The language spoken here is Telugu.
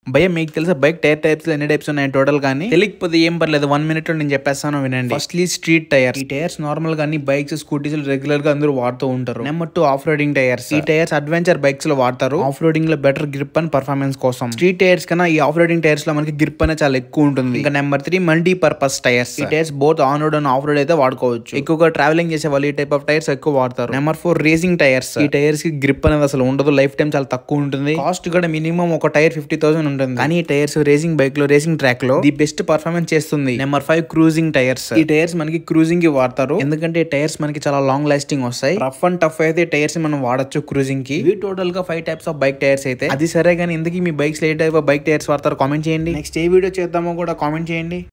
భయ మీకు తెలుసా బైక్ టైర్ టైప్స్ ఎన్ని టైప్స్ ఉన్నాయి టోటల్ కానీ తెలియకపోతే ఏం పర్లేదు వన్ మినిట్ లో నేను చెప్పేస్తాను వినండి ఫస్ట్లీ స్ట్రీట్ టైర్ ఈ టైర్స్ నార్మల్ గా అన్ని బైక్స్ స్కూటీస్ రెగ్యులర్ గా అందరూ వాడుతూ ఉంటారు number two off roading tyres ఈ టైర్స్ అడ్వెంచర్ బైక్స్ లో వాడతారు ఆఫ్ రోడింగ్ లో బెటర్ గ్రిప్ అండ్ పర్ఫార్మెన్స్ కోసం స్ట్రీట్ టైర్స్ కన్నా ఈ ఆఫ్ రోడింగ్ టైర్స్ లో మనకి గ్రిప్ అనేది చాలా ఎక్కువ ఉంటుంది ఇంకా number three multi purpose tyres ఈ tyres both on road and off road అయితే వాడుకోవచ్చు ఎక్కువగా ట్రావెలింగ్ చేసే వాళ్ళు ఈ టైప్ ఆఫ్ టైర్స్ ఎక్కువ వాడతారు నెంబర్ ఫోర్ రేసింగ్ టైర్స్ ఈ టైర్స్ కి గ్రిప్ అనేది అసలు ఉండదు లైఫ్ టైం చాలా తక్కువ ఉంటుంది కాస్ట్ కూడా మినిమం ఒక టైర్ ఫిఫ్టీ థౌసండ్ ఉంటుంది కానీ ఈ టైర్స్ రేసింగ్ బైక్ లో రేసింగ్ ట్రాక్ లో ది బెస్ట్ పర్ఫార్మెన్స్ చేస్తుంది నెంబర్ ఫైవ్ క్రూజింగ్ టైర్స్ ఈ టైర్స్ మనకి క్రూజింగ్ కి వాడతారు ఎందుకంటే టైర్స్ మనకి చాలా లాంగ్ లాస్టింగ్ వస్తాయి రఫ్ అండ్ టఫ్ అయితే టైర్స్ మనం వాడచ్చు క్రూజింగ్ కి ఇవి టోటల్ గా five types of bike tyres అయితే అది సరే కానీ ఎందుకు మీ బైక్స్ ఏ టైప్ ఆఫ్ బైక్ టైర్స్ వాడతారు కామెంట్ చేయండి నెక్స్ట్ ఏ వీడియో చేద్దామో కూడా కామెంట్ చేయండి